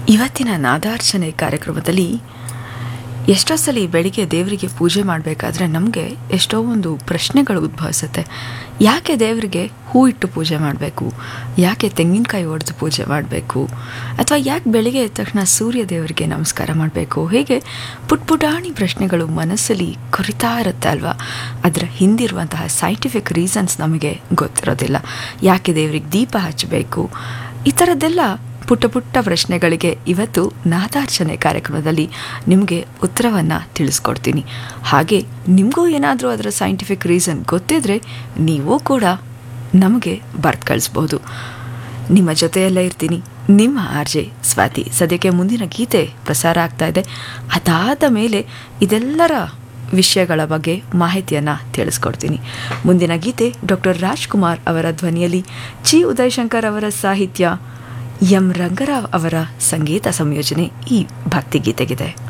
ಇವತ್ತಿನ ನಾದಾರ್ಚನೆ ಕಾರ್ಯಕ್ರಮದಲ್ಲಿ ಎಷ್ಟೋ ಸಲ ಬೆಳಿಗ್ಗೆ ದೇವರಿಗೆ ಪೂಜೆ ಮಾಡಬೇಕಾದ್ರೆ ನಮಗೆ ಎಷ್ಟೋ ಒಂದು ಪ್ರಶ್ನೆಗಳು ಉದ್ಭವಿಸುತ್ತೆ ಯಾಕೆ ದೇವರಿಗೆ ಹೂ ಇಟ್ಟು ಪೂಜೆ ಮಾಡಬೇಕು ಯಾಕೆ ತೆಂಗಿನಕಾಯಿ ಒಡೆದು ಪೂಜೆ ಮಾಡಬೇಕು ಅಥವಾ ಯಾಕೆ ಬೆಳಿಗ್ಗೆ ಎದ್ದ ತಕ್ಷಣ ಸೂರ್ಯ ದೇವರಿಗೆ ನಮಸ್ಕಾರ ಮಾಡಬೇಕು ಹೇಗೆ ಪುಟ್ ಪುಟಾಣಿ ಪ್ರಶ್ನೆಗಳು ಮನಸ್ಸಲ್ಲಿ ಕೊರಿತಾ ಇರುತ್ತೆ ಅಲ್ವಾ ಅದರ ಹಿಂದಿರುವಂತಹ ಸೈಂಟಿಫಿಕ್ ರೀಸನ್ಸ್ ನಮಗೆ ಗೊತ್ತಿರೋದಿಲ್ಲ ಯಾಕೆ ದೇವರಿಗೆ ದೀಪ ಹಚ್ಚಬೇಕು ಈ ಥರದ್ದೆಲ್ಲ ಪುಟ್ಟ ಪುಟ್ಟ ಪ್ರಶ್ನೆಗಳಿಗೆ ಇವತ್ತು ನಾದಾರ್ಚನೆ ಕಾರ್ಯಕ್ರಮದಲ್ಲಿ ನಿಮಗೆ ಉತ್ತರವನ್ನು ತಿಳಿಸ್ಕೊಡ್ತೀನಿ ಹಾಗೆ ನಿಮಗೂ ಏನಾದರೂ ಅದರ ಸೈಂಟಿಫಿಕ್ ರೀಸನ್ ಗೊತ್ತಿದ್ರೆ ನೀವೂ ಕೂಡ ನಮಗೆ ಬರ್ತ್ ಕಳಿಸ್ಬೋದು ನಿಮ್ಮ ಜೊತೆಯಲ್ಲೇ ಇರ್ತೀನಿ ನಿಮ್ಮ ಆರ್ ಜೆ ಸ್ವಾತಿ ಸದ್ಯಕ್ಕೆ ಮುಂದಿನ ಗೀತೆ ಪ್ರಸಾರ ಆಗ್ತಾ ಇದೆ ಅದಾದ ಮೇಲೆ ಇದೆಲ್ಲರ ವಿಷಯಗಳ ಬಗ್ಗೆ ಮಾಹಿತಿಯನ್ನು ತಿಳಿಸ್ಕೊಡ್ತೀನಿ ಮುಂದಿನ ಗೀತೆ ಡಾಕ್ಟರ್ ರಾಜ್ಕುಮಾರ್ ಅವರ ಧ್ವನಿಯಲ್ಲಿ ಚಿ ಉದಯಶಂಕರ್ ಅವರ ಸಾಹಿತ್ಯ ಎಂ ರಂಗರಾವ್ ಅವರ ಸಂಗೀತ ಸಂಯೋಜನೆ ಈ ಭಕ್ತಿಗೀತೆಗಿದೆ